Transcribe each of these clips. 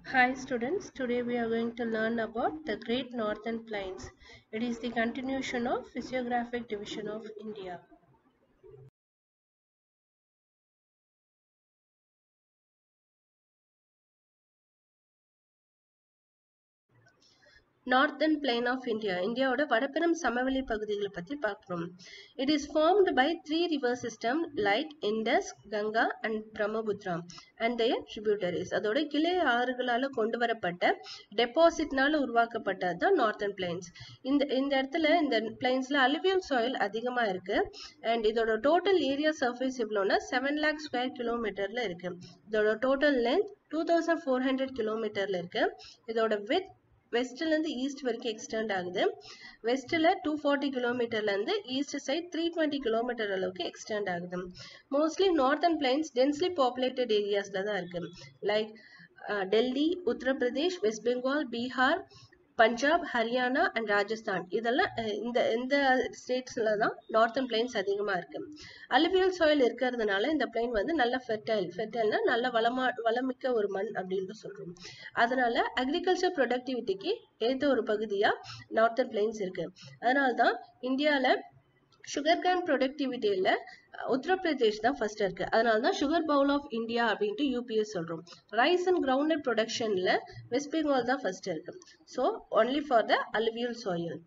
Hi students, today we are going to learn about the Great Northern Plains. It is the continuation of Physiographic Division of India. Northern plain of India இந்தியாவோட வடபெரும் சமவெளி பகுதிகளை பத்தி பார்க்கிறோம் it is formed by three river system like Indus Ganga and Brahmaputra and their tributaries அதோட கிளை ஆறுகளால கொண்டு வரப்பட்ட டெபாசிட்னால உருவாக்கப்பட்டது தான் நார்த்தன் பிளைன்ஸ் இந்த இந்த இடத்துல இந்த பிளைன்ஸ்ல அலுவியல் சாயில் அதிகமா இருக்கு அண்ட் இதோட டோட்டல் ஏரியா சர்ஃபேஸ் எவ்வளோன்னா செவன் லேக் ஸ்கொயர் கிலோமீட்டர்ல இருக்கு இதோட total length two thousand four hundred கிலோமீட்டர்ல இருக்கு இதோட வித் வெஸ்ட்ல இருந்து ஈஸ்ட் வரைக்கும் எக்ஸ்டெண்ட் ஆகுது வெஸ்ட்ல டூ ஃபார்ட்டி கிலோமீட்டர்ல இருந்து east side three twenty kilometer அளவுக்கு எக்ஸ்டெண்ட் ஆகுது mostly northern plains densely populated ஏரியாஸ்ல தான் இருக்கு like Delhi Uttar Pradesh West Bengal Bihar Punjab Haryana and Rajasthan இதெல்லாம் இந்த இந்த ஸ்டேட்ஸ்ல தான் நார்த்தன் பிளைன்ஸ் அதிகமா இருக்கு அலுவியல் சாயில் இருக்கிறதுனால இந்த பிளைன் வந்து நல்ல ஃபெர்டைல் ஃபெர்டைல்னா நல்ல வளமா வளமிக்க ஒரு மண் அப்படின்னு சொல்றோம் அதனால அக்ரிகல்ச்சர் ப்ரொடக்டிவிட்டிக்கு ஏற்ற ஒரு பகுதியா நார்த்தன் பிளைன்ஸ் இருக்கு அதனால தான் இந்தியால சுகர் கேன் ப்ரொடக்டிவிட்டியில உத்தரப்பிரதேஷ் தான் ஃபர்ஸ்ட் இருக்கு அதனால தான் சுகர் பவுல் ஆஃப் இந்தியா அப்படின்ட்டு யூபிஎஸ் சொல்றோம் ரைஸ் அண்ட் கிரவுண்டட் ப்ரொடக்ஷன்ல வெஸ்ட் பெங்கால் தான் ஃபர்ஸ்ட் இருக்கு so only for the alluvial soil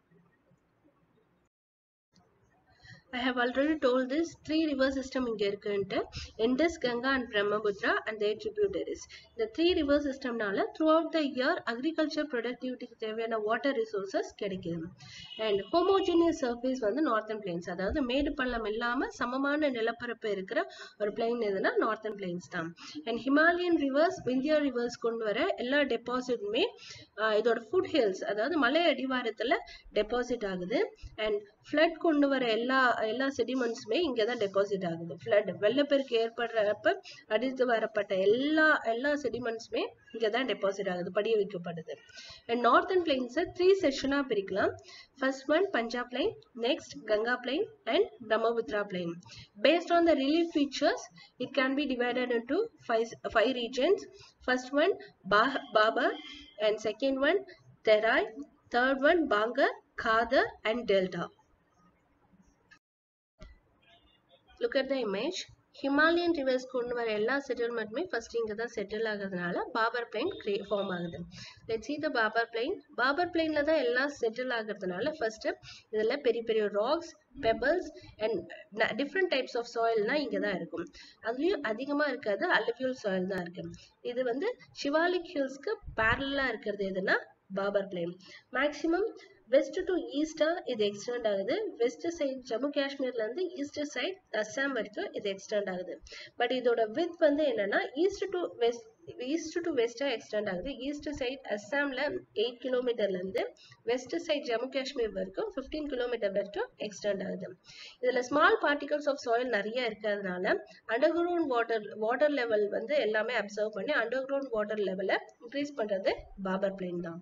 I have already told this three river system இங்க இருக்குன்ட்டு Indus, Ganga and Brahmaputra and their tributaries. இந்த three river systemனால throughout the year agriculture productivityக்கு தேவையான water resources கிடைக்குது and homogeneous surface வந்து northern plains அதாவது மேடு பள்ளம் இல்லாம சமமான நிலப்பரப்பு இருக்கிற ஒரு பிளைன் எதுனா northern plains தான் and Himalayan rivers, Vindhya rivers கொண்டு வர எல்லா டெபாசிட்டுமே இதோட ஃபுட் ஹில்ஸ் அதாவது மலை அடிவாரத்துல டெபாசிட் ஆகுது அண்ட் ஃப்ளட் கொண்டு வர எல்லா எல்லா செடிமெண்ட்ஸுமே இங்கே தான் டெபாசிட் ஆகுது ஃப்ளட் வெள்ளப்பெருக்கு ஏற்படுறப்ப அடித்து வரப்பட்ட எல்லா எல்லா செடிமெண்ட்ஸுமே இங்கே தான் டெபாசிட் ஆகுது படிய வைக்கப்படுது அண்ட் நார்த்தன் பிளைன்ஸை த்ரீ செஷனாக பிரிக்கலாம் first one Punjab plain next Ganga plain and Brahmaputra plain based on the relief features it can be divided into five five regions first one Bhabar and second one Terai third one Bhangar Khadar and delta look at the image Himalayan rivers கொண்டு வர எல்லா செட்டில்மெண்ட்டுமே first இங்கே தான் settle ஆகுறதுனால Bhabar plain கிரே form ஆகுது let see the Babur plain Bhabar பிளைன்ல தான் எல்லாம் செட்டில் ஆகுறதுனால ஃபர்ஸ்ட் இதில் பெரிய பெரிய rocks pebbles and different types of சாயில்னா இங்கே தான் இருக்கும் அதுலேயும் அதிகமாக இருக்கிறது அலுவியல் சாயில் தான் இருக்கு இது வந்து சிவாலிக் ஹில்ஸ்க்கு பேரலாக இருக்கிறது எதுனா Bhabar plain maximum west to ஈஸ்டா இது எக்ஸ்டெண்ட் ஆகுது வெஸ்ட் சைட் ஜம்மு காஷ்மீர்ல இருந்து ஈஸ்ட் சைட் அஸ்ஸாம் வரைக்கும் இது எக்ஸ்டெண்ட் ஆகுது பட் இதோட வித் வந்து என்னன்னா east to west east to வெஸ்டா எக்ஸ்டெண்ட் ஆகுது ஈஸ்ட் சைட் அஸ்ஸாம்ல எயிட் கிலோமீட்டர்ல இருந்து வெஸ்ட் சைட் ஜம்மு காஷ்மீர் வரைக்கும் ஃபிஃப்டீன் கிலோமீட்டர் வரைக்கும் எக்ஸ்டெண்ட் ஆகுது இதுல ஸ்மால் பார்ட்டிகல்ஸ் ஆஃப் சாயில் நிறைய இருக்கிறதுனால under ground water water level வந்து எல்லாமே அப்சர்வ் பண்ணி அண்டர் கிரவுண்ட் வாட்டர் லெவலை இன்க்ரீஸ் பண்றது பாபர் பிளைன் தான்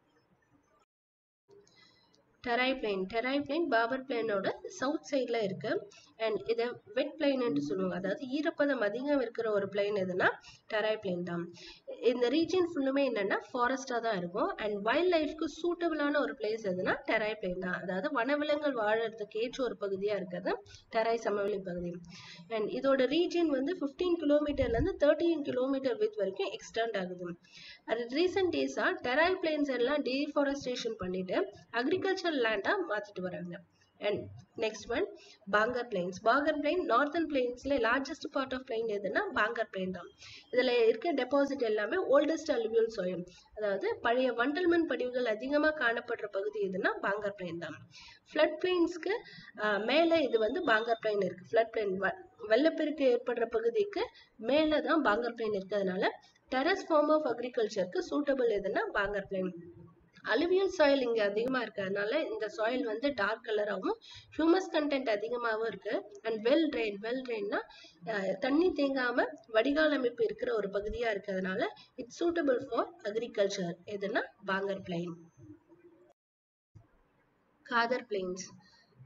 டெராய் பிளைன் டெராய் பிளைன் பாபர் பிளைனோட சவுத் சைடில் இருக்கு அண்ட் இதை வெட் பிளைன்னு சொல்லுவாங்க அதாவது ஈரப்பதம் அதிகம் இருக்கிற ஒரு பிளைன் எதுனா டெராய் பிளைன் தான் இந்த ரீஜன் ஃபுல்லுமே என்னன்னா ஃபாரஸ்டாக தான் இருக்கும் அண்ட் வைல்ட் லைஃப்க்கு சூட்டபிளான ஒரு பிளேஸ் எதுனா டெராய் பிளைன் தான் அதாவது வனவிலங்குகள் வாழறதுக்கு ஏற்ற ஒரு பகுதியாக இருக்கிறது டெராய் சமவெளி பகுதி அண்ட் இதோட ரீஜன் வந்து ஃபிஃப்டீன் கிலோமீட்டர்லேருந்து தேர்ட்டீன் கிலோமீட்டர் வித் வரைக்கும் எக்ஸ்டெண்ட் ஆகுது அது ரீசெண்ட் டேஸாக டெராய் பிளைன்ஸ் எல்லாம் டீஃபாரஸ்டேஷன் பண்ணிட்டு அக்ரிகல்ச்சர் லேண்டாக மாற்றிட்டு வராங்க and next one Bhangar plains Bhangar plain northern பிளைன்ஸ்ல லார்ஜஸ்ட் பார்ட் ஆஃப் பிளைன் எதுனா பாங்கர் பிளைன் தான் இதுல இருக்க டெபாசிட் எல்லாமே ஓல்டஸ்ட் அலுவியல் சோயம் அதாவது பழைய வண்டல்மண் படிவுகள் அதிகமா காணப்படுற பகுதி எதுனா பாங்கர் பிளைன் தான் ஃப்ளட் பிளைன்ஸ்க்கு மேல இது வந்து பாங்கர் பிளைன் இருக்கு ஃப்ளட் பிளைன் வெள்ளப்பெருக்கு ஏற்படுற பகுதிக்கு மேல தான் பாங்கர் பிளைன் இருக்கிறதுனால டெரஸ் ஃபார்ம் ஆஃப் அக்ரிகல்ச்சருக்கு சூட்டபிள் எதுனா பாங்கர் பிளைன் அலுவியல் சாயில் இங்கே அதிகமாக இருக்கிறதுனால இந்த சாயில் வந்து டார்க் கலராகவும் ஹியூமஸ் கண்டென்ட் அதிகமாகவும் இருக்கு அண்ட் வெல் ட்ரெயின் வெல் ட்ரெயின்னா தண்ணி தேங்காமல் வடிகால் அமைப்பு இருக்கிற ஒரு பகுதியாக இருக்கிறதுனால இட்ஸ் சூட்டபிள் ஃபார் அக்ரிகல்ச்சர் எதுனா Bhangar plain Khadar plains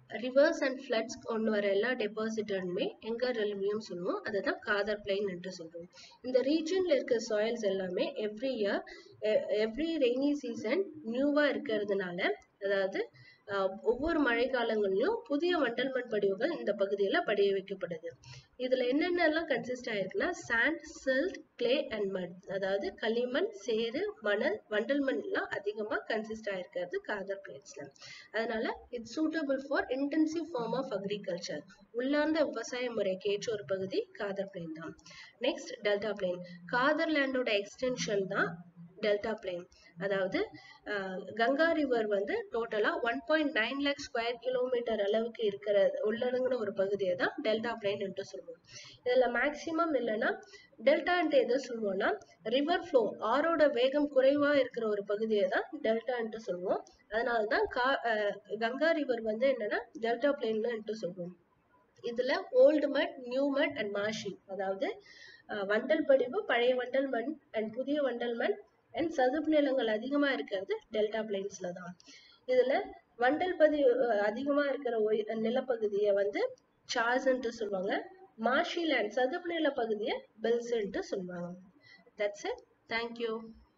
rivers and floods கொண்டு வர எல்லா டெபாசிட்டருமே எங்க ரெல்வியம் சொல்லுவோம் அதை தான் காதர் பிளைன் என்று சொல்றோம் இந்த ரீஜன்ல இருக்க சாயில்ஸ் எல்லாமே every year every rainy season நியூவா இருக்கிறதுனால அதாவது ஆஹ் ஒவ்வொரு மழை காலங்களிலும் புதிய வண்டல் மண் படிவுகள் இந்த பகுதியில படிய வைக்கப்படுது இதுல என்னென்னலாம் கன்சிஸ்ட் ஆயிருக்குன்னா சாண்ட் சில்ட் கிளே அண்ட் மட் அதாவது களிமண் சேறு மணல் வண்டல் மண் எல்லாம் அதிகமா கன்சிஸ்ட் ஆயிருக்கிறது காதர் பிளேட்ஸ்ல அதனால it's suitable for intensive form of agriculture உள்ளார்ந்த விவசாய முறைக்கு ஏற்ற ஒரு பகுதி காதர் பிளேன் தான் நெக்ஸ்ட் டெல்டா பிளேன் காதர் லேண்டோட எக்ஸ்டென்ஷன் தான் டெல்டா பிளேன் அதாவது ஆஹ் கங்கா ரிவர் வந்து டோட்டலா one point nine lakh square kilometer அளவுக்கு இருக்கிற உள்ளடங்கின ஒரு பகுதியை தான் டெல்டா பிளேன் என்று சொல்லுவோம் இதுல மேக்சிமம் இல்லைன்னா டெல்டான்ட்டு எதை சொல்லுவோம்னா ரிவர் ஃப்ளோ ஆறோட வேகம் குறைவா இருக்கிற ஒரு பகுதியை தான் டெல்டான்ட்டு சொல்லுவோம் அதனால தான் கா ஆஹ் கங்கா ரிவர் வந்து என்னன்னா டெல்டா பிளேன்னு சொல்லுவோம் இதுல ஓல்டு மட் நியூ மட் அண்ட் மாஷி அதாவது ஆஹ் வண்டல் படிவு பழைய வண்டல் மண் அண்ட் புதிய வண்டல் மண் அண்ட் சதுப்பு நிலங்கள் அதிகமா இருக்கிறது டெல்டா பிளைன்ஸ்ல தான் இதுல வண்டல் பதி அஹ் அதிகமா இருக்கிற ஒய்- நிலப்பகுதியை வந்து சார்ஸ்ன்ட்டு சொல்லுவாங்க மார்ஷி லேண்ட் சதுப்பு நில பகுதியை பெல்ஸ்ன்ட்டு சொல்லுவாங்க தட்ஸ் இட் தேங்க்யூ